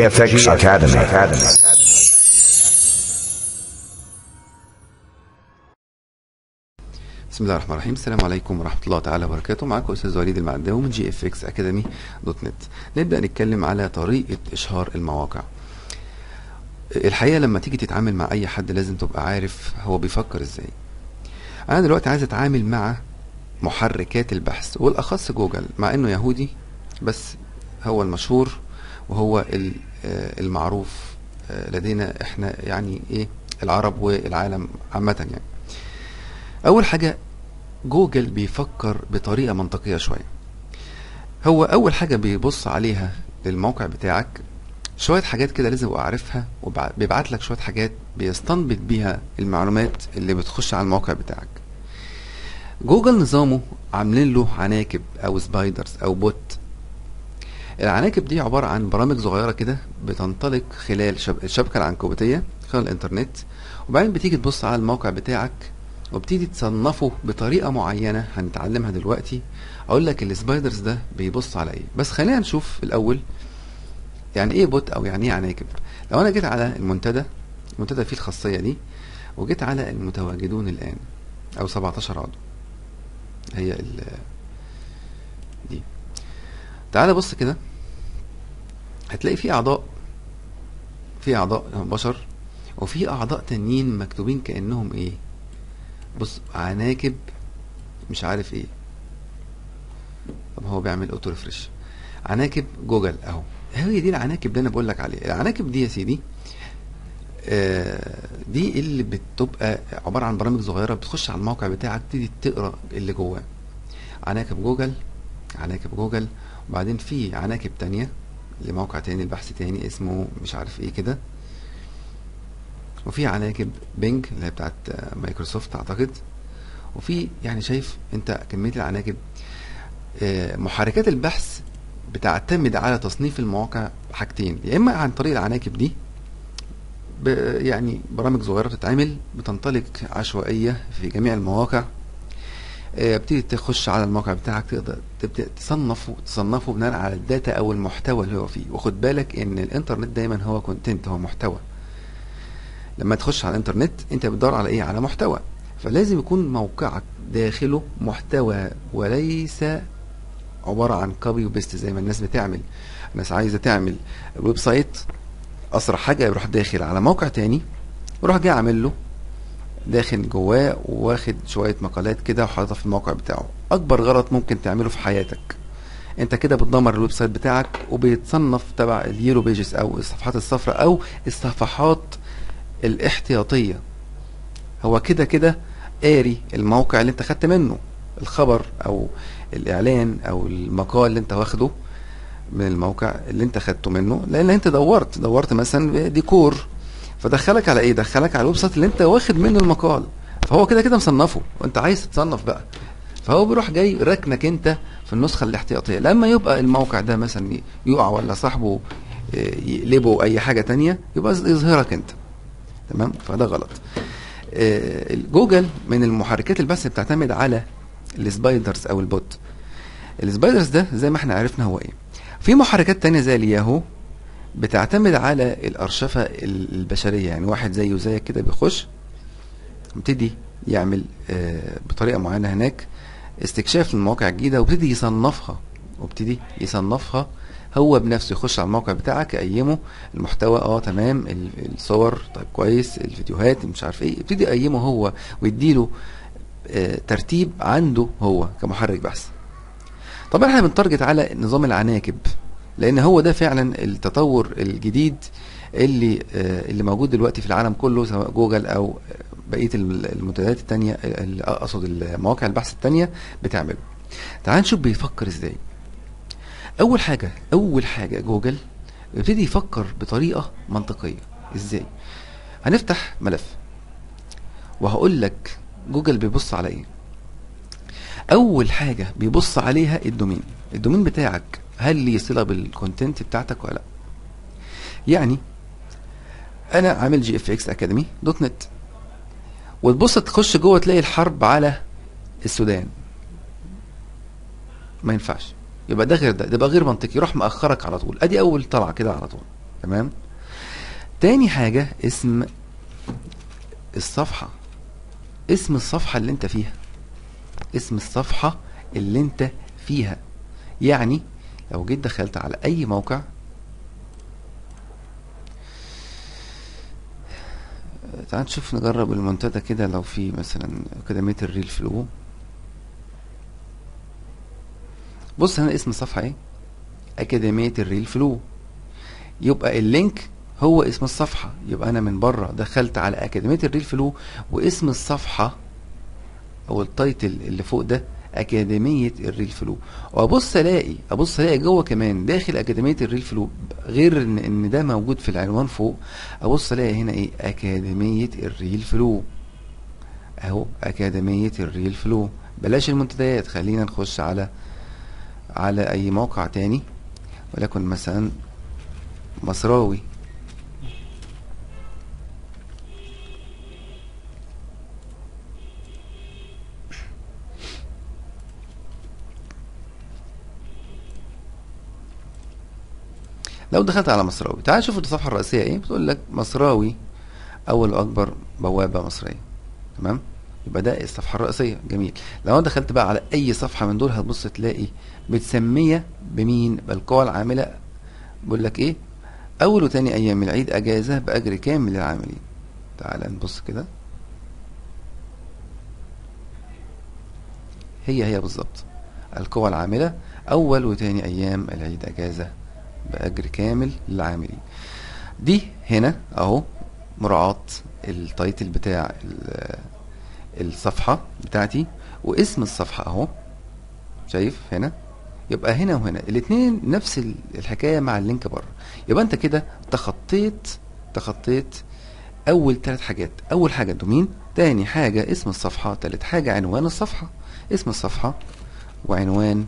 GFX Academy. Academy. بسم الله الرحمن الرحيم السلام عليكم ورحمة الله تعالى وبركاته معاكم أستاذ وليد المعداوي من جي اف اكس اكاديمي دوت نت نبدأ نتكلم على طريقة إشهار المواقع الحقيقة لما تيجي تتعامل مع أي حد لازم تبقى عارف هو بيفكر إزاي أنا دلوقتي عايز أتعامل مع محركات البحث والأخص جوجل مع إنه يهودي بس هو المشهور وهو ال- آه، المعروف آه، لدينا إحنا يعني إيه العرب والعالم عامة يعني اول حاجه جوجل بيفكر بطريقه منطقيه شويه هو اول حاجه بيبص عليها للموقع بتاعك شويه حاجات كده لازم ابقى عارفها وبيبعت لك شويه حاجات بيستنبط بيها المعلومات اللي بتخش على الموقع بتاعك جوجل نظامه عاملين له عناكب او سبايدرز او بوت العناكب دي عبارة عن برامج صغيرة كده بتنطلق خلال شب... الشبكة العنكبوتية خلال الانترنت وبعدين بتيجي تبص على الموقع بتاعك وبتيجي تصنفه بطريقة معينة هنتعلمها دلوقتي اقول لك السبايدرز ده بيبص على ايه بس خلينا نشوف الاول يعني ايه بوت او يعني ايه عناكب لو انا جيت على المنتدى المنتدى فيه الخاصية دي وجيت على المتواجدون الان او 17 عضو هي ال دي تعال بص كده هتلاقي في اعضاء في اعضاء بشر وفي اعضاء تانيين مكتوبين كانهم ايه بص عناكب مش عارف ايه طب هو بيعمل اوتو ريفرش عناكب جوجل اهو هي دي العناكب اللي انا بقول لك عليها العناكب دي يا سيدي آه، دي اللي بتبقى عباره عن برامج صغيره بتخش على الموقع بتاعك تبتدي تقرا اللي جواه عناكب جوجل عناكب جوجل وبعدين في عناكب تانية لموقع تاني البحث تاني اسمه مش عارف ايه كده وفي عناكب بينج اللي هي بتاعت آه، مايكروسوفت اعتقد وفي يعني شايف انت كمية العناكب آه، محركات البحث بتعتمد على تصنيف المواقع حاجتين يا اما عن طريق العناكب دي ب- يعني برامج صغيرة بتتعمل بتنطلق عشوائية في جميع المواقع آه، بتيجي تخش على الموقع بتاعك تقدر تبدأ تصنفه تصنفه بناء على الداتا او المحتوى اللي هو فيه وخد بالك ان الانترنت دايما هو كونتنت هو محتوى لما تخش على الانترنت انت بتدور على ايه على محتوى فلازم يكون موقعك داخله محتوى وليس عبارة عن كوبي وبيست زي ما الناس بتعمل الناس عايزة تعمل ويب سايت اسرع حاجة يروح داخل على موقع تاني ويروح جاي عامل له داخل جواه واخد شوية مقالات كده وحاططها في الموقع بتاعه أكبر غلط ممكن تعمله في حياتك أنت كده بتدمر الويب سايت بتاعك وبيتصنف تبع اليورو بيجز أو الصفحات الصفراء أو الصفحات الاحتياطية هو كده كده قاري الموقع اللي أنت خدت منه الخبر أو الإعلان أو المقال اللي أنت واخده من الموقع اللي أنت خدته منه لأن أنت دورت دورت مثلا ديكور فدخلك على ايه دخلك على الويب سايت اللي انت واخد منه المقال فهو كده كده مصنفه وانت عايز تتصنف بقى فهو بيروح جاي ركنك انت في النسخه الاحتياطيه لما يبقى الموقع ده مثلا يقع ولا صاحبه اه، يقلبه اي حاجه تانية يبقى يظهرك انت تمام فده غلط اه، جوجل من المحركات البحث بتعتمد على السبايدرز او البوت السبايدرز ده زي ما احنا عرفنا هو ايه في محركات تانية زي الياهو بتعتمد على الأرشفة ال- البشرية يعني واحد زيه وزيك كده بيخش يبتدي يعمل آه، بطريقة معينة هناك استكشاف للمواقع الجديدة وابتدي يصنفها وابتدي يصنفها هو بنفسه يخش على الموقع بتاعك يقيمه المحتوى اه تمام ال- الصور طيب كويس الفيديوهات مش عارف ايه يبتدي يقيمه هو ويديله آه، ترتيب عنده هو كمحرك بحث طبعا احنا بنتارجت على نظام العناكب لان هو ده فعلا التطور الجديد اللي آه، اللي موجود دلوقتي في العالم كله سواء جوجل او بقيه الم- المنتديات التانية ال- اقصد المواقع البحث التانية بتعمله تعال نشوف بيفكر ازاي اول حاجه اول حاجه جوجل يبتدي يفكر بطريقه منطقيه ازاي هنفتح ملف وهقول لك جوجل بيبص على ايه اول حاجه بيبص عليها الدومين الدومين بتاعك هل ليه صله بالكونتنت بتاعتك ولا لا يعني انا عامل جي اف اكس اكاديمي دوت نت وتبص تخش جوه تلاقي الحرب على السودان ما ينفعش يبقى ده غير ده ده يبقى غير منطقي يروح مأخرك على طول ادي اول طلعه كده على طول تمام تاني حاجة اسم الصفحة اسم الصفحة اللي انت فيها اسم الصفحة اللي انت فيها يعني لو جيت دخلت على اي موقع تعال نشوف نجرب المنتدى كده لو في مثلا أكاديمية الريل فلو بص هنا اسم الصفحة ايه أكاديمية الريل فلو يبقى اللينك هو اسم الصفحة يبقى أنا من بره دخلت على أكاديمية الريل فلو واسم الصفحة أو التايتل اللي فوق ده أكاديمية الريل فلو وأبص ألاقي أبص ألاقي جوه كمان داخل أكاديمية الريل فلو غير إن إن ده موجود في العنوان فوق أبص ألاقي هنا إيه أكاديمية الريل فلو أهو أكاديمية الريل فلو بلاش المنتديات خلينا نخش على على أي موقع تاني ولكن مثلا مصراوي لو دخلت على مصراوي تعال شوف الصفحة الرئيسية ايه بتقول لك مصراوي أول وأكبر بوابة مصرية تمام يبقى ده الصفحة الرئيسية جميل لو أنا دخلت بقى على أي صفحة من دول هتبص تلاقي متسمية بمين بالقوى العاملة بيقول لك ايه أول وتاني أيام العيد أجازة بأجر كامل للعاملين تعال نبص كده هي هي بالظبط القوى العاملة أول وتاني أيام العيد أجازة بأجر كامل للعاملين دي هنا أهو مراعاة التايتل بتاع ال- الصفحة بتاعتي واسم الصفحة أهو شايف هنا يبقى هنا وهنا الاتنين نفس ال- الحكاية مع اللينك بره يبقى انت كده تخطيت تخطيت اول ثلاث حاجات اول حاجة دومين تاني حاجة اسم الصفحة تالت حاجة عنوان الصفحة اسم الصفحة وعنوان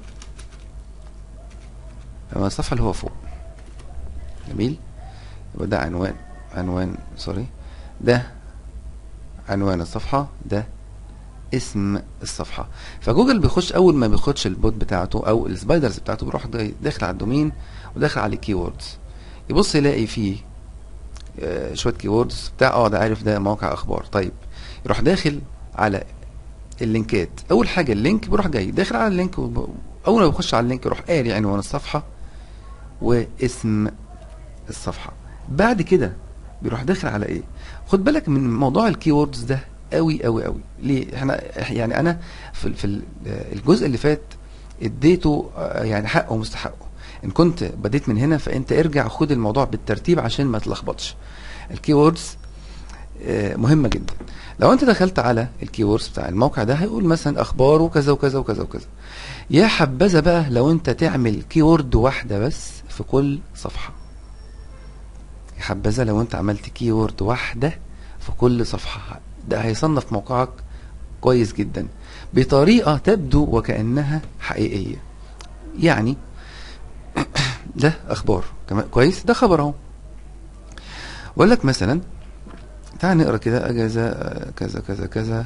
عنوان الصفحة اللي هو فوق جميل يبقى ده عنوان عنوان سوري ده عنوان الصفحة ده اسم الصفحة فجوجل بيخش اول ما بيخش البوت بتاعته او السبايدرز بتاعته بيروح جاي داخل على الدومين وداخل على الكي ووردز يبص يلاقي فيه آه، شويه كي ووردز بتاع اه ده عارف ده موقع اخبار طيب يروح داخل على اللينكات اول حاجه اللينك بيروح جاي داخل على اللينك وب- اول ما بيخش على اللينك يروح قاري عنوان الصفحه واسم الصفحه بعد كده بيروح داخل على ايه خد بالك من موضوع الكي ووردز ده قوي قوي قوي ليه احنا يعني انا في ال- في ال- الجزء اللي فات اديته آه، يعني حقه ومستحقه ان كنت بديت من هنا فانت ارجع خد الموضوع بالترتيب عشان ما تلخبطش الكي ووردز مهمه جدا لو انت دخلت على الكي ووردز بتاع الموقع ده هيقول مثلا اخباره كذا وكذا وكذا وكذا يا حبذا بقى لو انت تعمل كي وورد واحده بس في كل صفحه يا حبذا لو انت عملت كي وورد واحده في كل صفحه ده هيصنف موقعك كويس جدا بطريقه تبدو وكانها حقيقيه يعني ده اخبار كمان كويس ده خبر اهو بقول لك مثلا تعال نقرا كده اجازه آه، كذا كذا كذا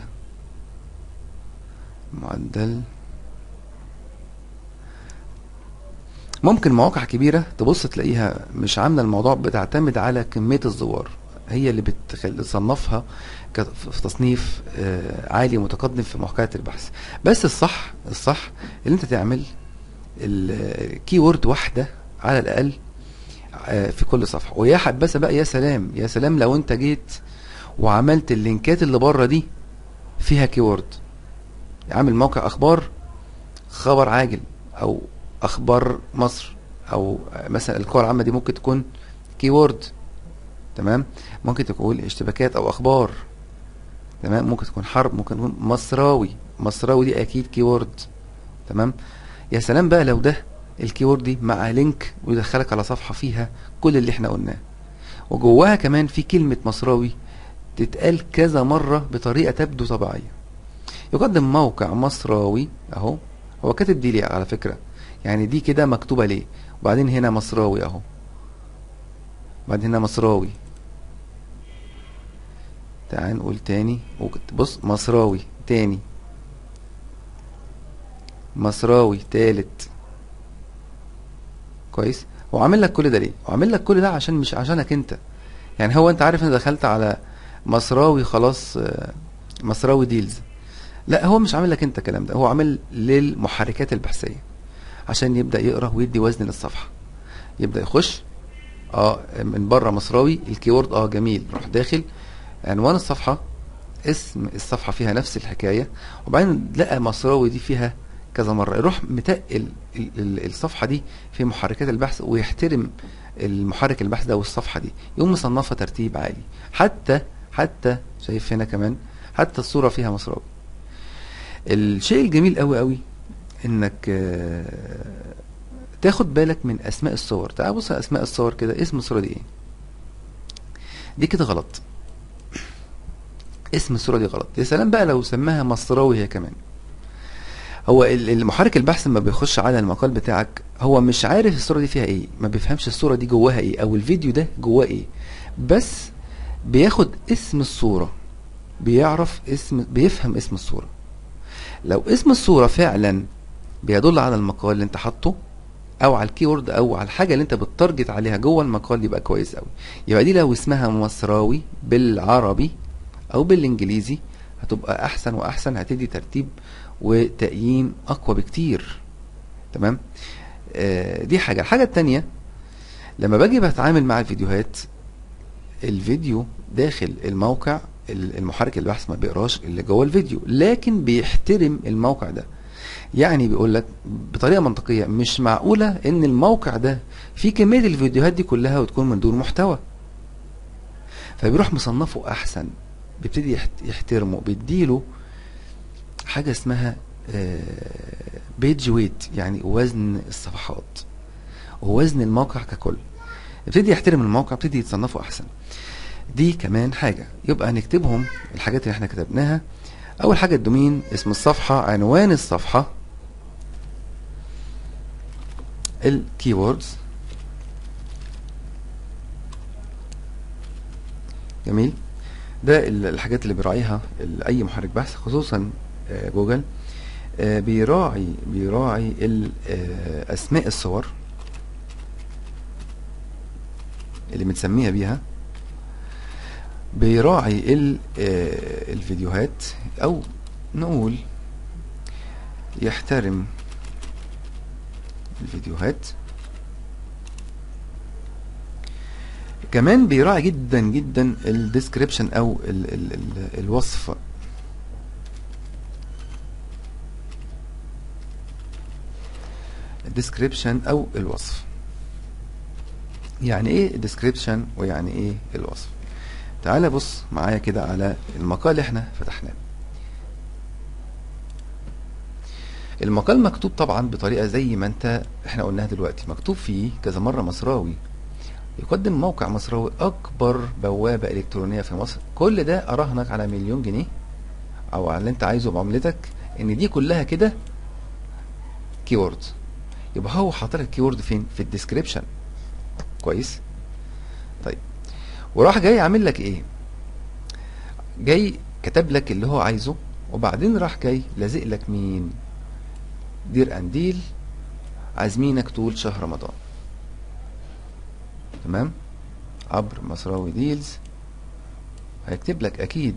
معدل ممكن مواقع كبيرة تبص تلاقيها مش عاملة الموضوع بتعتمد على كمية الزوار هي اللي بتخل- بتصنفها ك- في تصنيف آه، عالي متقدم في محاكاة البحث بس الصح الصح اللي انت تعمل الكي وورد واحدة على الأقل آه، في كل صفحة ويا حبذا بقى يا سلام يا سلام لو انت جيت وعملت اللينكات اللي بره دي فيها كي وورد عامل موقع اخبار خبر عاجل او اخبار مصر او مثلا القوى العامه دي ممكن تكون كي وورد تمام ممكن تكون اشتباكات او اخبار تمام ممكن تكون حرب ممكن تكون مصراوي مصراوي دي اكيد كي وورد تمام يا سلام بقى لو ده الكي وورد دي مع لينك ويدخلك على صفحه فيها كل اللي احنا قلناه وجواها كمان في كلمه مصراوي تتقال كذا مره بطريقه تبدو طبيعيه يقدم موقع مصراوي اهو هو كاتب دي ليه على فكره يعني دي كده مكتوبه ليه وبعدين هنا مصراوي اهو وبعدين هنا مصراوي تعال نقول تاني وكت- بص مصراوي تاني مصراوي تالت كويس هو عامل لك كل ده ليه هو عامل لك كل ده عشان مش عشانك انت يعني هو انت عارف ان دخلت على مصراوي خلاص آه، مصراوي ديلز لا هو مش عامل لك انت الكلام ده هو عامل للمحركات البحثيه عشان يبدا يقرا ويدي وزن للصفحه يبدا يخش اه من بره مصراوي الكيورد اه جميل روح داخل عنوان الصفحه اسم الصفحه فيها نفس الحكايه وبعدين لقى مصراوي دي فيها كذا مره يروح متقل ال- ال- الصفحه دي في محركات البحث ويحترم المحرك البحث ده والصفحه دي يقوم مصنفها ترتيب عالي حتى حتى شايف هنا كمان حتى الصوره فيها مصراوي الشيء الجميل قوي قوي انك آه، تاخد بالك من اسماء الصور تعال بص على اسماء الصور كده اسم الصوره دي ايه دي كده غلط اسم الصوره دي غلط يا سلام بقى لو سماها مصراوي هي كمان هو ال- المحرك البحث لما بيخش على المقال بتاعك هو مش عارف الصوره دي فيها ايه ما بيفهمش الصوره دي جواها ايه او الفيديو ده جواه ايه بس بياخد اسم الصوره بيعرف اسم بيفهم اسم الصوره لو اسم الصوره فعلا بيدل على المقال اللي انت حاطه او على الكيورد او على الحاجه اللي انت بتتارجت عليها جوه المقال يبقى كويس قوي يبقى دي لو اسمها مصراوي بالعربي او بالانجليزي هتبقى احسن واحسن هتدي ترتيب وتقييم اقوى بكتير تمام آه دي حاجه الحاجه التانية لما باجي بتعامل مع الفيديوهات الفيديو داخل الموقع ال- المحرك البحث ما بيقراش اللي جوه الفيديو لكن بيحترم الموقع ده يعني بيقول لك بطريقه منطقيه مش معقوله ان الموقع ده فيه كميه الفيديوهات دي كلها وتكون من دون محتوى فبيروح مصنفه احسن بيبتدي يحت- يحترمه بيديله حاجه اسمها بيج ويت يعني وزن الصفحات ووزن الموقع ككل يبتدي يحترم الموقع يبتدي يتصنفه احسن دي كمان حاجه يبقى نكتبهم الحاجات اللي احنا كتبناها اول حاجه الدومين اسم الصفحه عنوان الصفحه الكيوردز جميل ده ال- الحاجات اللي بيراعيها ال- اي محرك بحث خصوصا آه، جوجل آه، بيراعي بيراعي ال- آه، اسماء الصور اللي بنسميها بيها بيراعي ال- آه، الفيديوهات او نقول يحترم الفيديوهات كمان بيراعي جدا جدا الديسكريبشن او ال ال ال الوصف الديسكريبشن او الوصف يعني ايه الديسكريبشن ويعني ايه الوصف تعال بص معايا كده على المقال اللي احنا فتحناه المقال مكتوب طبعا بطريقه زي ما انت احنا قلناها دلوقتي مكتوب فيه كذا مره مصراوي يقدم موقع مصراوي اكبر بوابه الكترونيه في مصر كل ده اراهنك على مليون جنيه او على اللي انت عايزه بعملتك ان دي كلها كده كيورد يبقى هو حاطط لك كيورد فين في الديسكريبشن كويس طيب وراح جاي عامل لك ايه جاي كتب لك اللي هو عايزه وبعدين راح جاي لازق لك مين دير انديل عازمينك طول شهر رمضان تمام عبر مصراوي ديلز هيكتب لك اكيد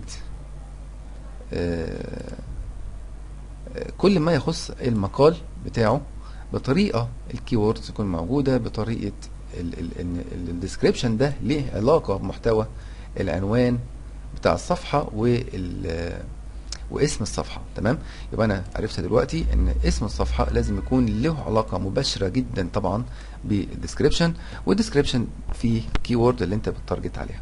آه، آه، كل ما يخص المقال بتاعه بطريقه الكيوردز تكون موجوده بطريقه الديسكريبشن ده ليه علاقه بمحتوى العنوان بتاع الصفحه وال واسم الصفحه تمام يبقى انا عرفت دلوقتي ان اسم الصفحه لازم يكون له علاقه مباشره جدا طبعا بالديسكريبشن والديسكريبشن فيه كيورد اللي انت بتارجت عليها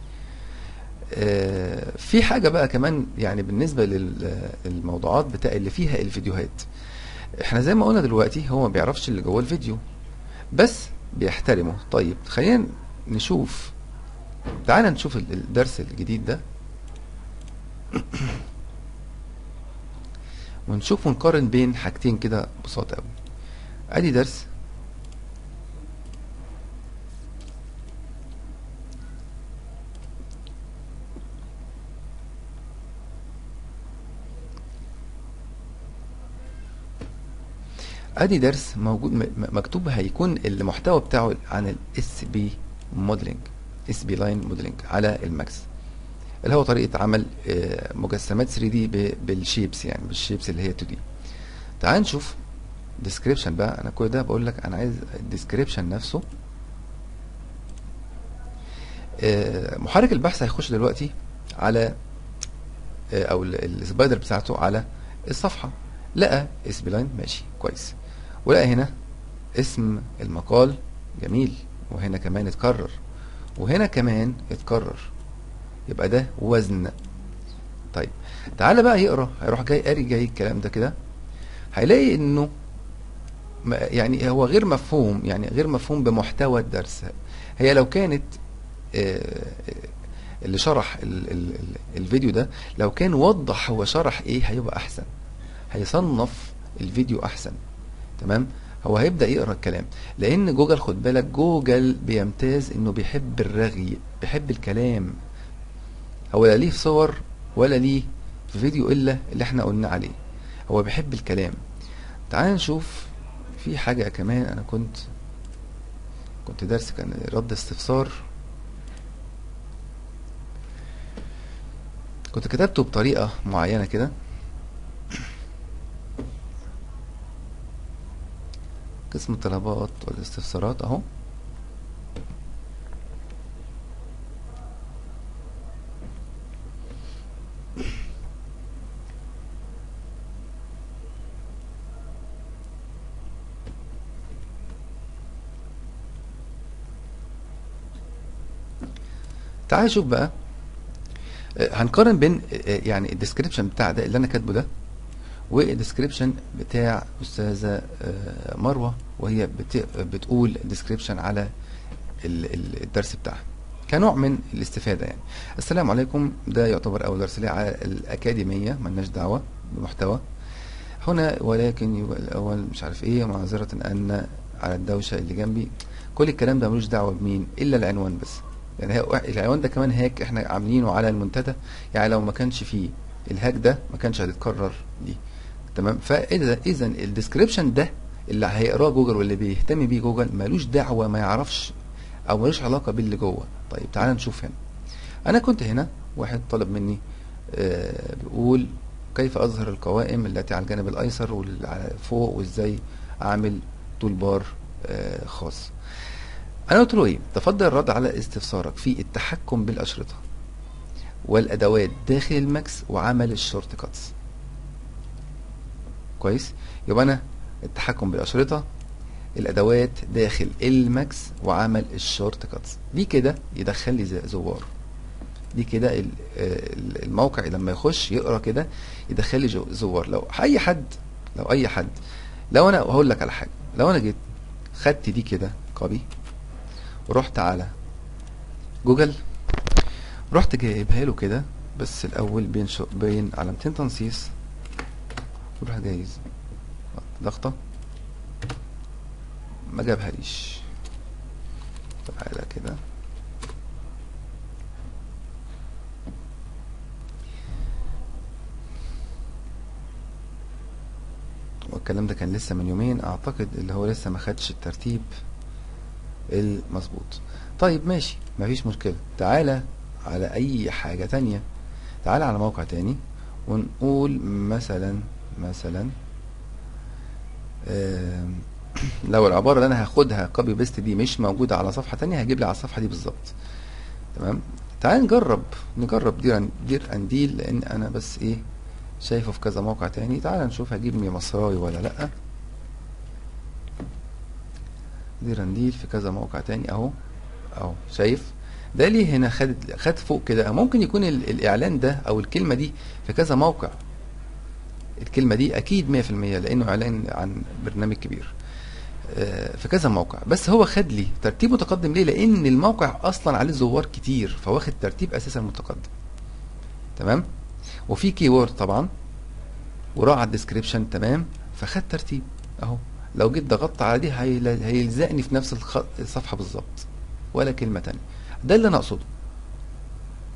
آه، في حاجه بقى كمان يعني بالنسبه للموضوعات بتاع اللي فيها الفيديوهات احنا زي ما قلنا دلوقتي هو ما بيعرفش اللي جوه الفيديو بس بيحترمه طيب خلينا نشوف تعالى نشوف ال- الدرس الجديد ده ونشوف ونقارن بين حاجتين كده بساطة قوي ادي درس ادي درس موجود م- م- مكتوب هيكون المحتوى بتاعه عن الاس بي موديلنج اس بي لاين موديلنج على الماكس اللي هو طريقه عمل آه، مجسمات 3 دي بالشيبس يعني بالشيبس اللي هي 2 دي تعال نشوف ديسكريبشن بقى انا كل ده بقول لك انا عايز الديسكريبشن نفسه آه، محرك البحث هيخش دلوقتي على آه، او ال- السبايدر بتاعته على الصفحه لقى اس بي لاين ماشي كويس ولقى هنا اسم المقال جميل وهنا كمان اتكرر وهنا كمان اتكرر يبقى ده وزن طيب تعالى بقى يقرا هيروح جاي قاري جاي الكلام ده كده هيلاقي انه ما- يعني هو غير مفهوم يعني غير مفهوم بمحتوى الدرس هي لو كانت آه، اللي شرح ال ال ال الفيديو ده لو كان وضح هو شرح ايه هيبقى احسن هيصنف الفيديو احسن تمام هو هيبدا يقرا الكلام لان جوجل خد بالك جوجل بيمتاز انه بيحب الرغي بيحب الكلام هو لا ليه في صور ولا ليه في فيديو الا اللي احنا قلنا عليه هو بيحب الكلام تعال نشوف في حاجة كمان انا كنت كنت دارس كان رد استفسار كنت كتبته بطريقة معينة كده قسم الطلبات والاستفسارات اهو تعال شوف بقى آه، هنقارن بين آه، آه، يعني الديسكريبشن بتاع ده اللي انا كاتبه ده والديسكريبشن بتاع استاذه آه، مروه وهي بت- بتقول ديسكريبشن على ال- ال- الدرس بتاعها كنوع من الاستفاده يعني السلام عليكم ده يعتبر اول درس لي على الاكاديميه ملناش دعوه بمحتوى هنا ولكن يبقى الاول مش عارف ايه معذره ان على الدوشه اللي جنبي كل الكلام ده ملوش دعوه بمين الا العنوان بس يعني هي العنوان ده كمان هاك احنا عاملينه على المنتدى يعني لو ما كانش فيه الهاك ده ما كانش هتتكرر دي تمام فاذا اذا الديسكريبشن ده اللي هيقراه جوجل واللي بيهتم بيه جوجل ملوش دعوه ما يعرفش او ملوش علاقه باللي جوه طيب تعال نشوف هنا انا كنت هنا واحد طلب مني آه بيقول كيف اظهر القوائم التي على الجانب الايسر واللي على فوق وازاي اعمل تول بار آه خاص انا قلت له ايه تفضل الرد على استفسارك في التحكم بالاشرطه والادوات داخل الماكس وعمل الشورت كاتس كويس يبقى انا التحكم بالاشرطه الادوات داخل الماكس وعمل الشورت كاتس دي كده يدخل لي ز- زوار دي كده ال- ال- الموقع لما يخش يقرا كده يدخل لي جو- زوار لو اي حد لو اي حد لو انا هقول لك على حاجه لو انا جيت خدت دي كده كوبي ورحت على جوجل رحت جايبها له كده بس الاول بين شو بين علامتين تنصيص وراح جايز ضغطه ما جابها ليش تعالى كده والكلام ده كان لسه من يومين اعتقد اللي هو لسه ما خدش الترتيب المظبوط طيب ماشي مفيش مشكلة تعالى على اي حاجة تانية تعالى على موقع تاني ونقول مثلا مثلا آم، لو العبارة اللي انا هاخدها كوبي بيست دي مش موجودة على صفحة تانية هجيب لي على الصفحة دي بالظبط تمام تعال نجرب نجرب دير دير انديل لان انا بس ايه شايفه في كذا موقع تاني تعال نشوف هجيب مي مصراوي ولا لا دير انديل في كذا موقع تاني اهو اهو شايف ده ليه هنا خد خد فوق كده ممكن يكون ال- الاعلان ده او الكلمه دي في كذا موقع الكلمه دي اكيد 100% لانه اعلان عن برنامج كبير آه، في كذا موقع بس هو خد لي ترتيب متقدم ليه لان الموقع اصلا عليه زوار كتير فواخد ترتيب اساسا متقدم تمام وفي كي وورد طبعا وراعى الديسكريبشن تمام فخد ترتيب اهو لو جيت ضغطت على دي هيل- هيلزقني في نفس الخ- الصفحه بالظبط ولا كلمه تانية ده اللي انا اقصده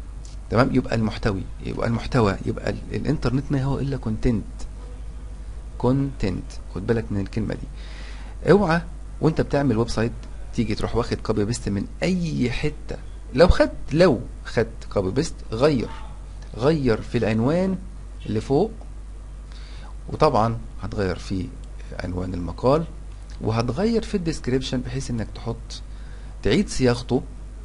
تمام يبقى المحتوي يبقى المحتوى يبقى ال- الانترنت ما هو الا كونتنت كونتنت خد بالك من الكلمه دي اوعى وانت بتعمل ويب سايت تيجي تروح واخد كوبي بيست من اي حته لو خدت لو خدت كوبي بيست غير غير في العنوان اللي فوق وطبعا هتغير في عنوان المقال وهتغير في الديسكريبشن بحيث انك تحط تعيد صياغته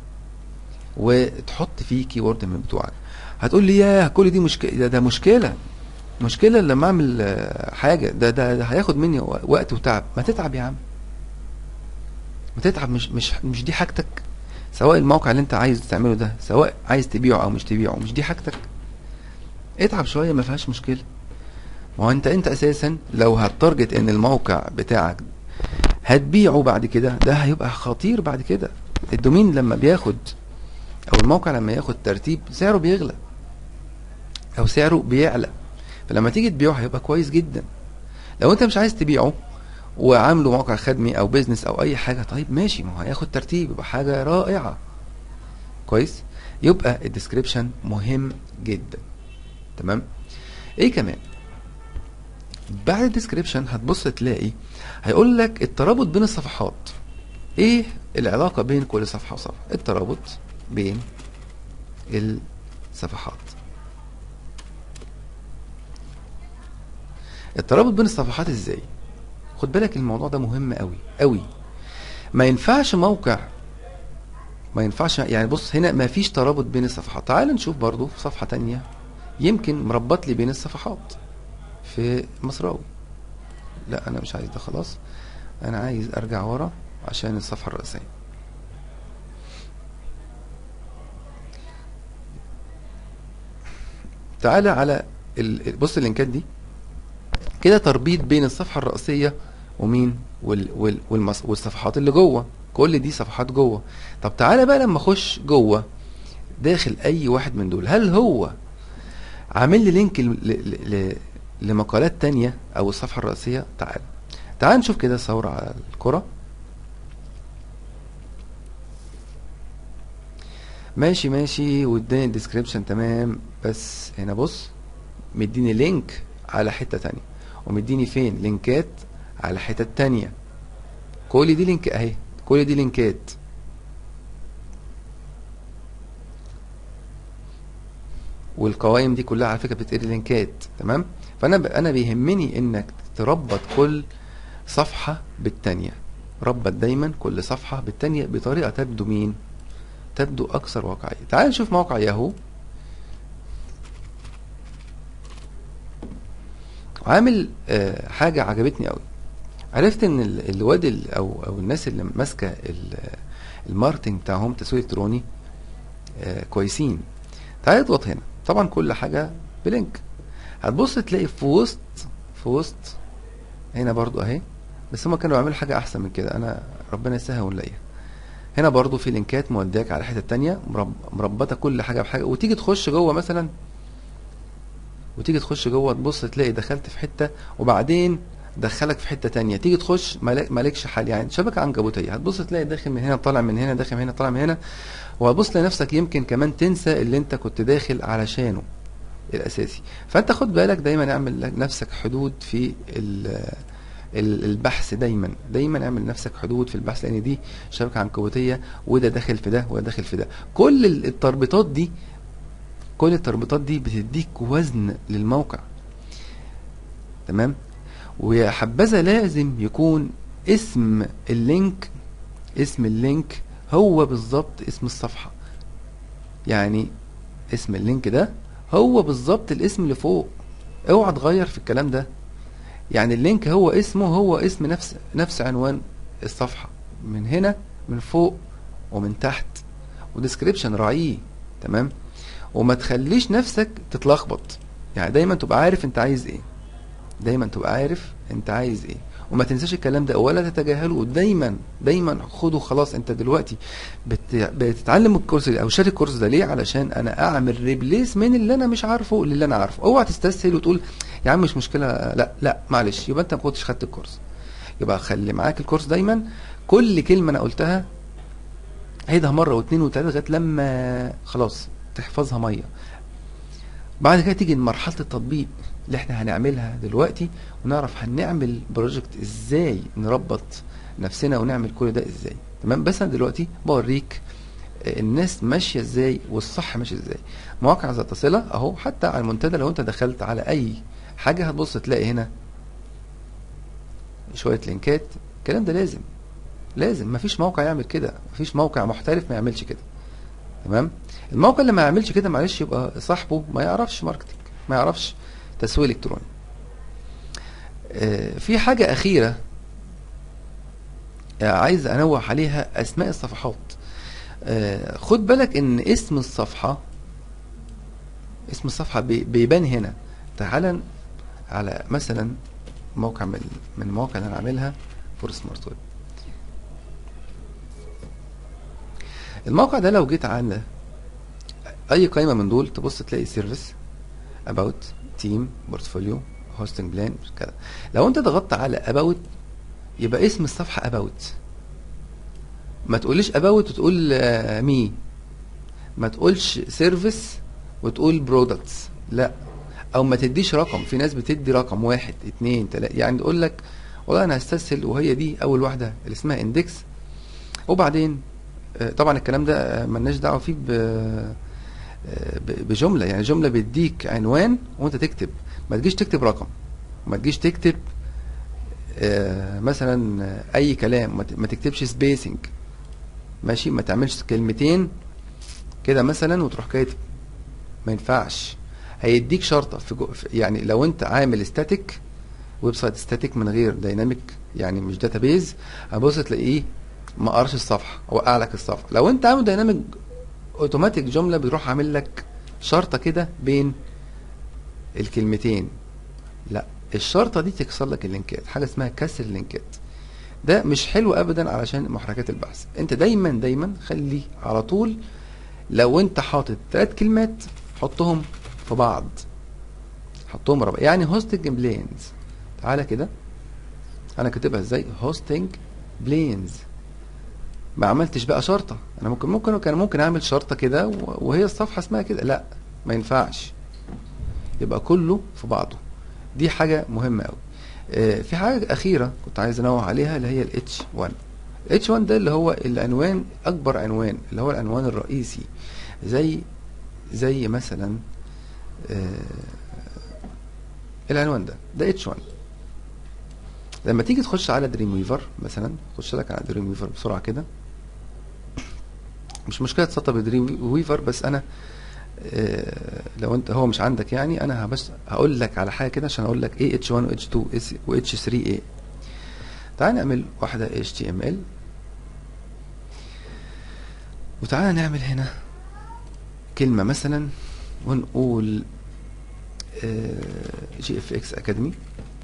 وتحط فيه كي وورد من بتوعك هتقول لي ياه كل دي مشكله ده, ده مشكله مشكله لما اعمل آه، حاجه ده, ده ده هياخد مني وقت وتعب ما تتعب يا عم ما تتعب مش مش مش دي حاجتك سواء الموقع اللي انت عايز تعمله ده سواء عايز تبيعه او مش تبيعه مش دي حاجتك اتعب شويه ما فيهاش مشكله ما هو انت انت اساسا لو هتارجت ان الموقع بتاعك هتبيعه بعد كده ده هيبقى خطير بعد كده الدومين لما بياخد او الموقع لما ياخد ترتيب سعره بيغلى او سعره بيعلى فلما تيجي تبيعه هيبقى كويس جدا لو انت مش عايز تبيعه وعامله موقع خدمي او بيزنس او اي حاجه طيب ماشي ما هو هياخد ترتيب يبقى حاجه رائعه كويس يبقى الديسكريبشن مهم جدا تمام ايه كمان بعد الديسكريبشن هتبص تلاقي هيقول لك الترابط بين الصفحات ايه العلاقه بين كل صفحه وصفحه الترابط بين الصفحات الترابط بين الصفحات ازاي خد بالك الموضوع ده مهم قوي قوي ما ينفعش موقع ما ينفعش يعني بص هنا ما فيش ترابط بين الصفحات تعال نشوف برضو في صفحة تانية يمكن مربط لي بين الصفحات في مصراوي لا انا مش عايز ده خلاص انا عايز ارجع ورا عشان الصفحة الرئيسية تعالى على ال... بص اللينكات دي كده تربيط بين الصفحة الرئيسية ومين وال... وال... والمص... والصفحات اللي جوه كل دي صفحات جوه طب تعالى بقى لما اخش جوه داخل اي واحد من دول هل هو عامل لي لينك ل... ل... ل... لمقالات تانية او الصفحة الرئيسية تعال تعال نشوف كده صورة على الكرة ماشي ماشي واداني الديسكريبشن تمام بس هنا بص مديني لينك على حتة تانية ومديني فين لينكات على حتة تانية كل دي لينك اهي كل دي لينكات والقوائم دي كلها على فكره بتقري لينكات تمام فانا ب... انا بيهمني انك تربط كل صفحه بالتانيه ربط دايما كل صفحه بالتانيه بطريقه تبدو مين تبدو اكثر واقعيه تعال نشوف موقع ياهو عامل آه حاجه عجبتني قوي عرفت ان الواد ال- او او الناس اللي ماسكه ال- الماركتنج بتاعهم تسويق الكتروني آه كويسين تعال اضغط هنا طبعا كل حاجه بلينك هتبص تلاقي في وسط في وسط هنا برضو اهي بس هما كانوا بيعملوا حاجه احسن من كده انا ربنا يسهل ونلاقيها هنا برضو في لينكات مودياك على حته تانية مرب- مربطه كل حاجه بحاجه وتيجي تخش جوه مثلا وتيجي تخش جوه تبص تلاقي دخلت في حته وبعدين دخلك في حته تانية تيجي تخش مالك- مالكش حل يعني شبكه عنكبوتيه هتبص تلاقي داخل من هنا طالع من هنا داخل من هنا طالع من هنا وهتبص لنفسك يمكن كمان تنسى اللي انت كنت داخل علشانه الاساسي فانت خد بالك دايما اعمل لنفسك حدود في ال- ال- البحث دايما دايما اعمل لنفسك حدود في البحث لان دي شبكه عنكبوتيه وده داخل في ده وده داخل في ده كل ال- التربيطات دي كل التربيطات دي بتديك وزن للموقع تمام ويا حبذا لازم يكون اسم اللينك اسم اللينك هو بالظبط اسم الصفحة يعني اسم اللينك ده هو بالظبط الاسم اللي فوق اوعى تغير في الكلام ده يعني اللينك هو اسمه هو اسم نفس نفس عنوان الصفحة من هنا من فوق ومن تحت وديسكريبشن راعيه تمام وما تخليش نفسك تتلخبط يعني دايما تبقى عارف انت عايز ايه دايما تبقى عارف انت عايز ايه وما تنساش الكلام ده ولا تتجاهله دايما دايما خده خلاص انت دلوقتي بت... بتتعلم الكورس ده او شاري الكورس ده ليه علشان انا اعمل ريبليس من اللي انا مش عارفه للي انا عارفه اوعى تستسهل وتقول يا عم مش مشكله لا لا معلش يبقى انت ما كنتش خدت الكورس يبقى خلي معاك الكورس دايما كل كلمه انا قلتها عيدها مره واثنين وثلاثه لغايه لما خلاص تحفظها ميه بعد كده تيجي مرحله التطبيق اللي احنا هنعملها دلوقتي ونعرف هنعمل بروجكت ازاي نربط نفسنا ونعمل كل ده ازاي تمام بس انا دلوقتي بوريك الناس ماشيه ازاي والصح ماشي ازاي مواقع ذات صله اهو حتى على المنتدى لو انت دخلت على اي حاجه هتبص تلاقي هنا شويه لينكات الكلام ده لازم لازم مفيش موقع يعمل كده مفيش موقع محترف ما يعملش كده تمام الموقع اللي ما يعملش كده معلش يبقى صاحبه ما يعرفش ماركتنج ما يعرفش تسويق الكتروني آه، في حاجه اخيره آه، عايز انوه عليها اسماء الصفحات آه، خد بالك ان اسم الصفحه اسم الصفحه بي- بيبان هنا تعالى على مثلا موقع من من المواقع اللي انا عاملها فور سمارت ويب الموقع ده لو جيت على اي قائمه من دول تبص تلاقي سيرفيس اباوت تيم بورتفوليو هوستنج بلان كده لو انت ضغطت على اباوت يبقى اسم الصفحه اباوت ما تقوليش اباوت وتقول مي ما تقولش سيرفيس وتقول برودكتس لا او ما تديش رقم في ناس بتدي رقم واحد اتنين تلاته يعني تقول لك والله انا هستسهل وهي دي اول واحده اللي اسمها اندكس وبعدين آه، طبعا الكلام ده آه، ملناش دعوه فيه ب آه، ب- بجمله يعني جمله بيديك عنوان وانت تكتب ما تجيش تكتب رقم ما تجيش تكتب آه، مثلا آه، اي كلام ما ت- ما تكتبش سبيسنج ماشي ما تعملش كلمتين كده مثلا وتروح كاتب ما ينفعش هيديك شرطه في, جو في يعني لو انت عامل ستاتيك ويب سايت ستاتيك من غير دايناميك يعني مش داتابيز هتبص تلاقيه ما قراش الصفحه وقع لك الصفحه لو انت عامل دايناميك اوتوماتيك جمله بيروح عامل لك شرطه كده بين الكلمتين لا الشرطه دي تكسر لك اللينكات حاجه اسمها كسر اللينكات ده مش حلو ابدا علشان محركات البحث انت دايما دايما خلي على طول لو انت حاطط ثلاث كلمات حطهم في بعض حطهم ربع يعني هوستنج بلينز تعالى كده انا كاتبها ازاي هوستنج بلينز ما عملتش بقى شرطه انا ممكن ممكن كان ممكن اعمل شرطه كده و- وهي الصفحه اسمها كده لا ما ينفعش يبقى كله في بعضه دي حاجه مهمه قوي آه، في حاجه اخيره كنت عايز انوه عليها اللي هي الاتش 1 الاتش 1 ده اللي هو العنوان اكبر عنوان اللي هو العنوان الرئيسي زي زي مثلا آه، العنوان ده ده اتش 1 لما تيجي تخش على دريم ويفر مثلا خش لك على دريم ويفر بسرعه كده مش مشكله تسطب دريم ويفر بس انا آه، لو انت هو مش عندك يعني انا بس هقول لك على حاجه كده عشان اقول لك ايه اتش 1 و اتش 2 و اتش 3 ايه تعال نعمل واحده اتش تي ام ال وتعالى نعمل هنا كلمه مثلا ونقول جي اف اكس اكاديمي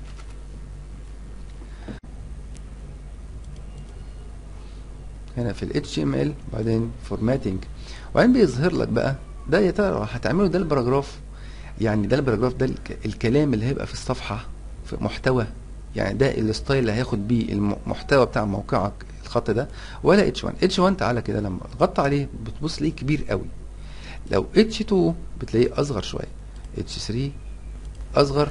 هنا في ال HTML بعدين فورماتنج وبعدين بيظهر لك بقى ده يا ترى هتعمله ده الباراجراف يعني ده الباراجراف ده الك- الكلام اللي هيبقى في الصفحة في محتوى يعني ده الستايل اللي هياخد بيه المحتوى بتاع موقعك الخط ده ولا H1 H1 تعالى كده لما تغطى عليه بتبص ليه كبير قوي لو H2 بتلاقيه اصغر شوية H3 اصغر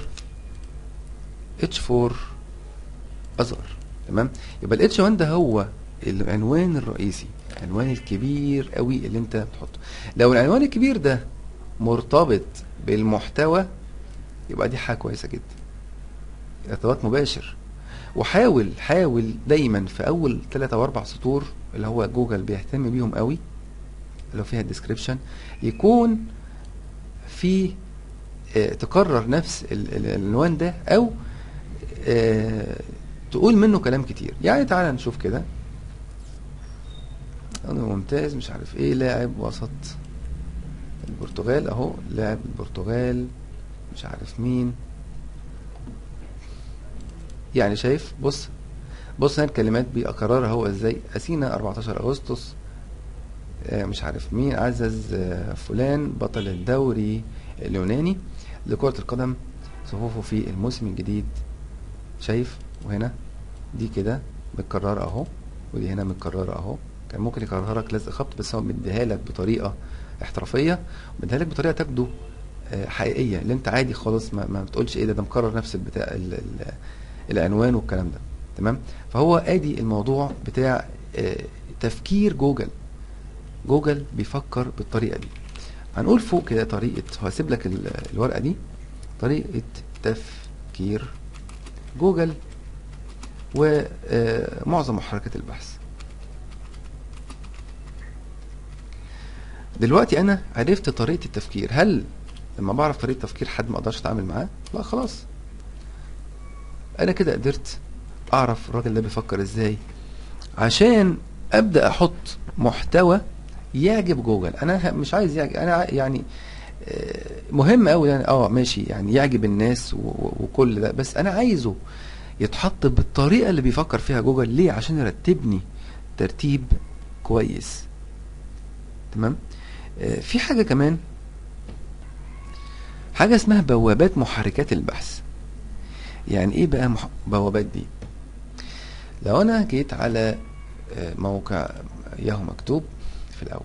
H4 اصغر تمام يبقى الاتش 1 ده هو العنوان الرئيسي العنوان الكبير قوي اللي انت بتحطه لو العنوان الكبير ده مرتبط بالمحتوى يبقى دي حاجه كويسه جدا ارتباط مباشر وحاول حاول دايما في اول ثلاثة او اربع سطور اللي هو جوجل بيهتم بيهم قوي لو فيها الديسكريبشن يكون في آه، تكرر نفس ال- ال- العنوان ده او آه، تقول منه كلام كتير يعني تعالى نشوف كده انا ممتاز مش عارف ايه لاعب وسط البرتغال اهو لاعب البرتغال مش عارف مين يعني شايف بص بص هنا الكلمات بيكررها هو ازاي اسينا 14 اغسطس آه، مش عارف مين عزز آه، فلان بطل الدوري اليوناني لكرة القدم صفوفه في الموسم الجديد شايف وهنا دي كده متكررة اهو ودي هنا متكررة اهو كان ممكن يكررها لك لزق خط بس هو مديها لك بطريقة احترافية مديها لك بطريقة تبدو آه، حقيقيه اللي انت عادي خالص ما, ما بتقولش ايه ده ده مكرر نفس البتاع ال ال العنوان والكلام ده تمام فهو ادي الموضوع بتاع آه، تفكير جوجل جوجل بيفكر بالطريقه دي هنقول فوق كده طريقه هسيب لك ال- الورقه دي طريقه تفكير جوجل ومعظم محركات البحث دلوقتي انا عرفت طريقه التفكير هل لما بعرف طريقه تفكير حد ما اقدرش اتعامل معاه لا خلاص انا كده قدرت اعرف الراجل ده بيفكر ازاي عشان ابدا احط محتوى يعجب جوجل انا ه- مش عايز يعجب انا ع- يعني آه، مهم قوي يعني اه ماشي يعني يعجب الناس و- و- وكل ده بس انا عايزه يتحط بالطريقه اللي بيفكر فيها جوجل ليه عشان يرتبني ترتيب كويس تمام آه، في حاجه كمان حاجه اسمها بوابات محركات البحث يعني ايه بقى مح... بوابات دي لو انا جيت على آه، موقع ياهو مكتوب في الاول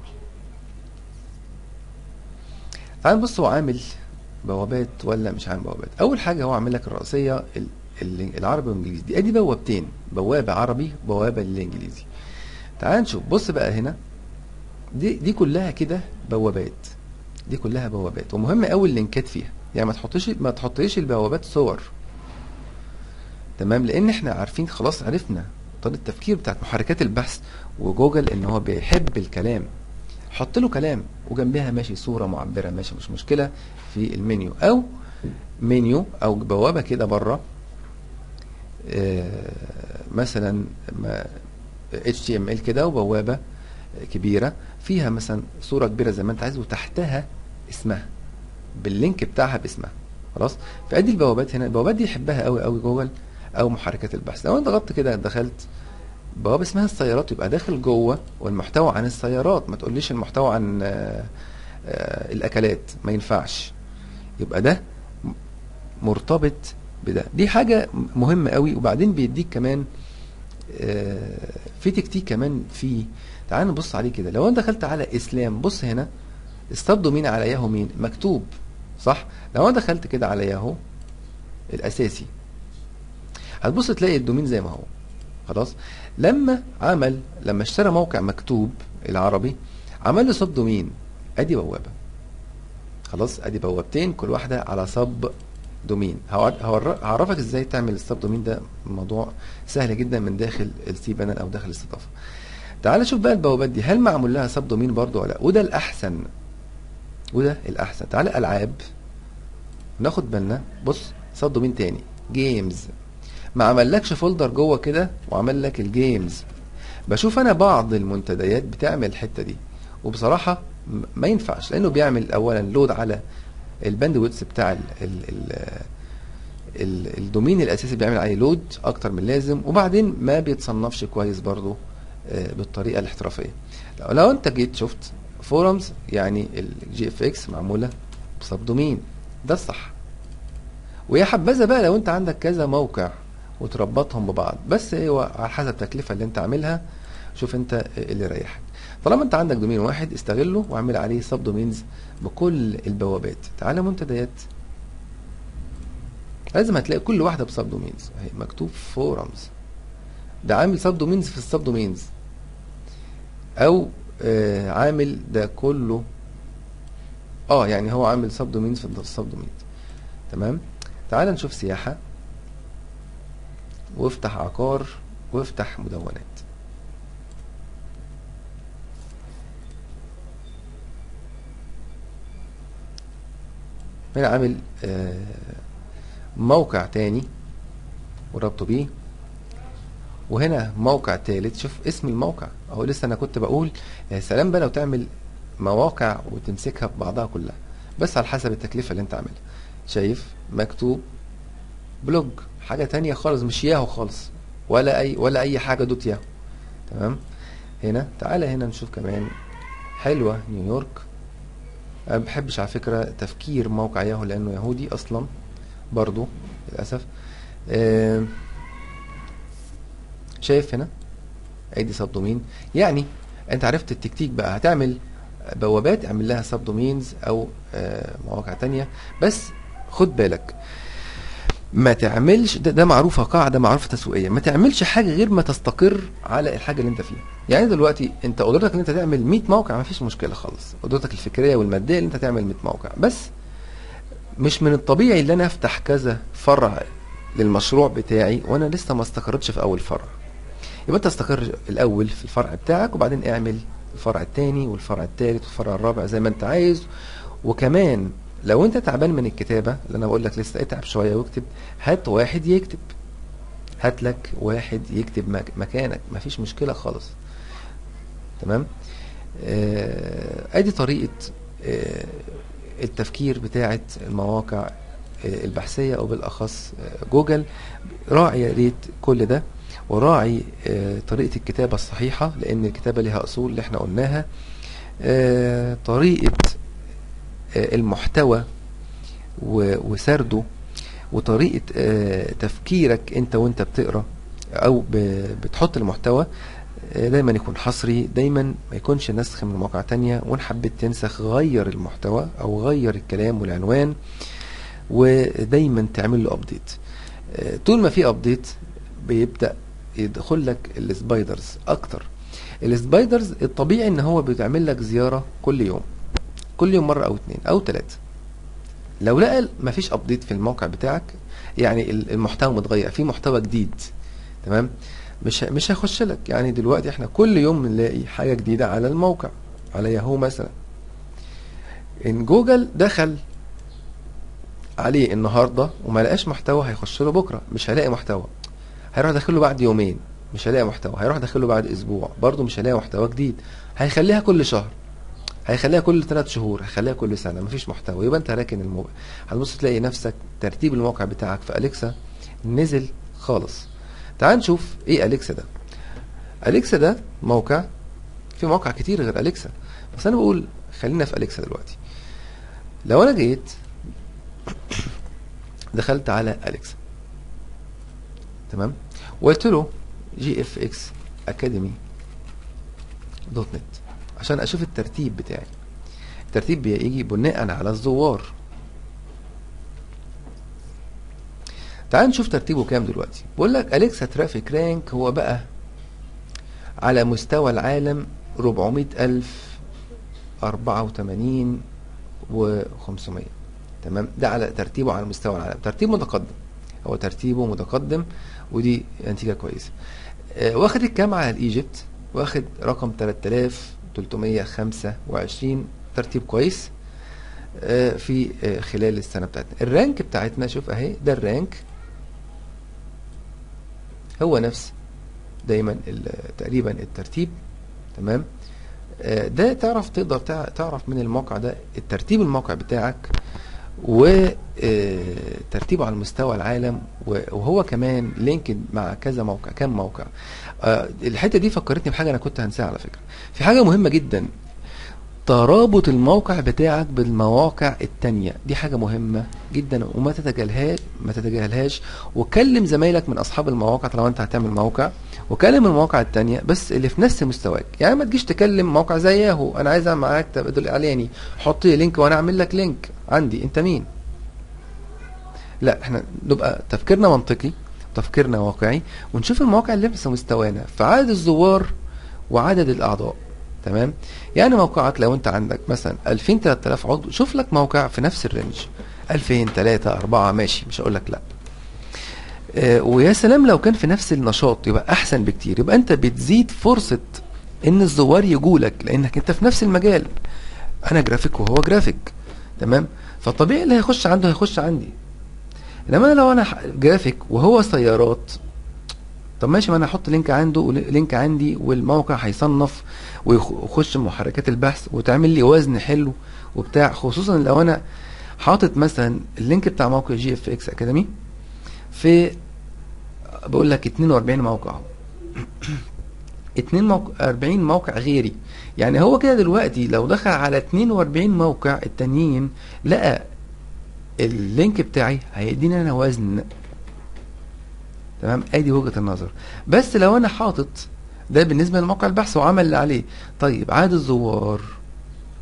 تعال نبص هو عامل بوابات ولا مش عامل بوابات اول حاجه هو عامل لك الرئيسيه ال- ال- العربي والانجليزي دي ادي بوابتين بوابه عربي بوابه للانجليزي تعال نشوف بص بقى هنا دي دي كلها كده بوابات دي كلها بوابات ومهم قوي اللينكات فيها يعني ما تحطش ما تحطيش البوابات صور تمام لان احنا عارفين خلاص عرفنا طريقه التفكير بتاعت محركات البحث وجوجل ان هو بيحب الكلام حط له كلام وجنبها ماشي صوره معبره ماشي مش مشكله في المنيو او منيو او بوابه كده بره آه، مثلا ما- HTML كده وبوابه كبيره فيها مثلا صوره كبيره زي ما انت عايز وتحتها اسمها باللينك بتاعها باسمها خلاص فادي البوابات هنا البوابات دي يحبها قوي قوي جوجل او محركات البحث لو انت ضغطت كده دخلت بوابه اسمها السيارات يبقى داخل جوه والمحتوى عن السيارات ما تقوليش المحتوى عن آه، آه، الاكلات ما ينفعش يبقى ده م- مرتبط بده دي حاجه مهمه قوي وبعدين بيديك كمان آه، في تكتيك كمان في تعال نبص عليه كده لو انا دخلت على اسلام بص هنا السب دومين على ياهو مين مكتوب صح لو انا دخلت كده على ياهو الاساسي هتبص تلاقي الدومين زي ما هو خلاص لما عمل لما اشترى موقع مكتوب العربي عمل له سب دومين ادي بوابه خلاص ادي بوابتين كل واحده على سب دومين هور- هور- هعرفك ازاي تعمل السب دومين ده موضوع سهل جدا من داخل السي بانل او داخل الاستضافه تعال شوف بقى البوابات دي هل معمول لها سب دومين برضو ولا لا وده الاحسن وده الاحسن تعال العاب ناخد بالنا بص سب دومين تاني جيمز ما عملكش فولدر جوه كده وعمل لك الجيمز بشوف انا بعض المنتديات بتعمل الحته دي وبصراحه م- ما ينفعش لانه بيعمل اولا لود على الباند ويدث بتاع ال ال ال ال الدومين الاساسي بيعمل عليه لود اكتر من لازم وبعدين ما بيتصنفش كويس برضو آه، بالطريقه الاحترافيه لو, لو انت جيت شفت فورمز يعني الجي اف اكس معموله بسب دومين ده الصح ويا حبذا بقى لو انت عندك كذا موقع وتربطهم ببعض بس هو على حسب التكلفه اللي انت عاملها شوف انت اللي يريحك طالما انت عندك دومين واحد استغله واعمل عليه سب دومينز بكل البوابات تعالى منتديات لازم هتلاقي كل واحده بسب دومينز اهي مكتوب فورمز ده عامل سب دومينز في السب دومينز او آه عامل ده كله اه يعني هو عامل سب دومينز في السب دومينز تمام تعال نشوف سياحه وافتح عقار وافتح مدونات هنا عامل آه، موقع تاني وربطه بيه وهنا موقع تالت شوف اسم الموقع اهو لسه انا كنت بقول يا سلام بقى لو تعمل مواقع وتمسكها ببعضها كلها بس على حسب التكلفة اللي انت عاملها شايف مكتوب بلوج حاجة تانية خالص مش ياهو خالص ولا اي ولا اي حاجة دوت ياهو تمام هنا تعالى هنا نشوف كمان حلوة نيويورك انا ما بحبش على فكرة تفكير موقع ياهو لانه يهودي اصلا برضو للاسف آه، شايف هنا ادي سب دومين يعني انت عرفت التكتيك بقى هتعمل بوابات اعمل لها سب دومينز او آه، مواقع تانية بس خد بالك ما تعملش ده, ده معروفه قاعده معروفه تسويقيه ما تعملش حاجه غير ما تستقر على الحاجه اللي انت فيها يعني دلوقتي انت قدرتك ان انت تعمل 100 موقع ما فيش مشكله خالص قدرتك الفكريه والماديه ان انت تعمل 100 موقع بس مش من الطبيعي ان انا افتح كذا فرع للمشروع بتاعي وانا لسه ما استقرتش في اول فرع يبقى انت استقر الاول في الفرع بتاعك وبعدين اعمل الفرع الثاني والفرع الثالث والفرع الرابع زي ما انت عايز وكمان لو انت تعبان من الكتابه اللي انا بقول لك لسه اتعب شويه واكتب هات واحد يكتب هات لك واحد يكتب مك- مكانك مفيش مشكله خالص تمام آه، ادي طريقه آه، التفكير بتاعه المواقع آه، البحثيه او بالاخص آه، جوجل راعي يا ريت كل ده وراعي آه، طريقه الكتابه الصحيحه لان الكتابه ليها اصول اللي احنا قلناها آه، طريقه آه، المحتوى و- وسرده وطريقة آه، تفكيرك انت وانت بتقرا او ب- بتحط المحتوى آه، دايما يكون حصري دايما ما يكونش نسخ من مواقع تانية وان حبيت تنسخ غير المحتوى او غير الكلام والعنوان ودايما تعمل له ابديت طول ما في ابديت بيبدا يدخل لك السبايدرز اكتر السبايدرز الطبيعي ان هو بيتعمل لك زياره كل يوم كل يوم مره او اتنين او تلاته لو لقى مفيش ابديت في الموقع بتاعك يعني ال- المحتوى متغير في محتوى جديد تمام مش ه- مش هيخش لك يعني دلوقتي احنا كل يوم بنلاقي حاجه جديده على الموقع على ياهو مثلا ان جوجل دخل عليه النهارده وما لقاش محتوى هيخش له بكره مش هيلاقي محتوى هيروح داخله بعد يومين مش هيلاقي محتوى هيروح داخله بعد اسبوع برضه مش هيلاقي محتوى جديد هيخليها كل شهر هيخليها كل ثلاث شهور هيخليها كل سنه مفيش محتوى يبقى انت راكن الموقع هتبص تلاقي نفسك ترتيب الموقع بتاعك في اليكسا نزل خالص تعال نشوف ايه اليكسا ده اليكسا ده موقع في مواقع كتير غير اليكسا بس انا بقول خلينا في اليكسا دلوقتي لو انا جيت دخلت على اليكسا تمام وقلت له جي اف اكس اكاديمي دوت نت عشان اشوف الترتيب بتاعي الترتيب بيجي بناء على الزوار تعال نشوف ترتيبه كام دلوقتي بقول لك اليكسا ترافيك رانك هو بقى على مستوى العالم 400 ألف 84 و 500 تمام ده على ترتيبه على مستوى العالم ترتيب متقدم هو ترتيبه متقدم ودي نتيجة كويسة آه، واخد الكام على الايجيبت واخد رقم 3325 ترتيب كويس آه، في آه، خلال السنة بتاعتنا الرانك بتاعتنا شوف اهي ده الرانك هو نفس دايما ال- تقريبا الترتيب تمام آه، ده تعرف تقدر تع- تعرف من الموقع ده الترتيب الموقع بتاعك وترتيبه على مستوى العالم و- وهو كمان لينكد مع كذا موقع كام موقع آه، الحته دي فكرتني بحاجه انا كنت هنساها على فكره في حاجه مهمه جدا ترابط الموقع بتاعك بالمواقع التانية دي حاجة مهمة جدا وما تتجاهلهاش ما تتجاهلهاش وكلم زمايلك من أصحاب المواقع طالما أنت هتعمل موقع وكلم المواقع التانية بس اللي في نفس مستواك يعني ما تجيش تكلم موقع زي ياهو أنا عايز أعمل معاك تبادل إعلاني حط لي لينك وأنا أعمل لك لينك عندي أنت مين لا احنا نبقى تفكيرنا منطقي تفكيرنا واقعي ونشوف المواقع اللي في مستوانا في عدد الزوار وعدد الاعضاء تمام يعني موقعك لو انت عندك مثلا 2000 3000 عضو شوف لك موقع في نفس الرينج 2000 3 4 ماشي مش هقول لك لا آه، ويا سلام لو كان في نفس النشاط يبقى احسن بكتير يبقى انت بتزيد فرصة ان الزوار يجولك لانك انت في نفس المجال انا جرافيك وهو جرافيك تمام فالطبيعي اللي هيخش عنده هيخش عندي انما أنا لو انا ح- جرافيك وهو سيارات طب ماشي ما انا احط لينك عنده ولينك عندي والموقع هيصنف ويخش محركات البحث وتعمل لي وزن حلو وبتاع خصوصا لو انا حاطط مثلا اللينك بتاع موقع جي اف اكس اكاديمي في بقول لك 42 موقع 2 موقع 40 موقع غيري يعني هو كده دلوقتي لو دخل على 42 موقع التانيين لقى اللينك بتاعي هيديني انا وزن تمام ادي وجهة النظر بس لو انا حاطط ده بالنسبة لموقع البحث وعمل اللي عليه طيب عدد الزوار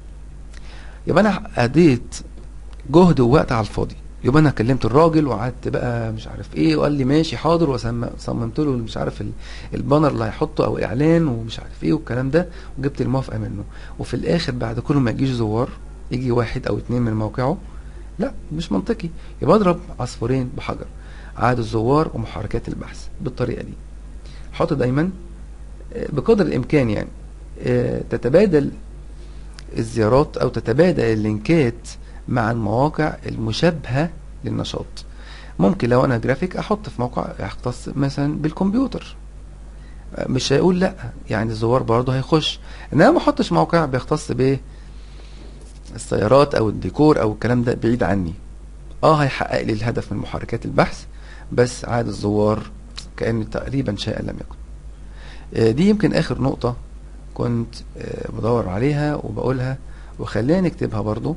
يبقى انا قضيت جهد ووقت على الفاضي يبقى انا كلمت الراجل وقعدت بقى مش عارف ايه وقال لي ماشي حاضر وصممت له مش عارف ال- البانر اللي هيحطه او اعلان ومش عارف ايه والكلام ده وجبت الموافقه منه وفي الاخر بعد كل ما يجيش زوار يجي واحد او اتنين من موقعه لا مش منطقي يبقى اضرب عصفورين بحجر عدد الزوار ومحركات البحث بالطريقه دي حط دايما آه، بقدر الامكان يعني آه، تتبادل الزيارات او تتبادل اللينكات مع المواقع المشابهه للنشاط ممكن لو انا جرافيك احط في موقع يختص مثلا بالكمبيوتر آه، مش هيقول لا يعني الزوار برضه هيخش انما ما احطش موقع بيختص بايه السيارات او الديكور او الكلام ده بعيد عني اه هيحقق لي الهدف من محركات البحث بس عدد الزوار كأن تقريبا شيئا لم يكن آه، دي يمكن اخر نقطة كنت آه، بدور عليها وبقولها وخلينا نكتبها برضو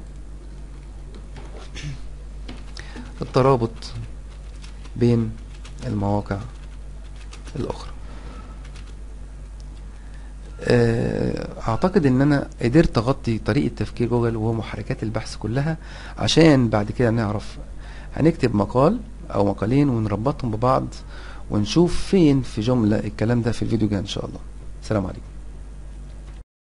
الترابط بين المواقع الأخرى آه، اعتقد ان انا قدرت اغطي طريقة تفكير جوجل ومحركات البحث كلها عشان بعد كده نعرف هنكتب مقال او مقالين ونربطهم ببعض ونشوف فين في جملة الكلام ده في الفيديو جاي ان شاء الله السلام عليكم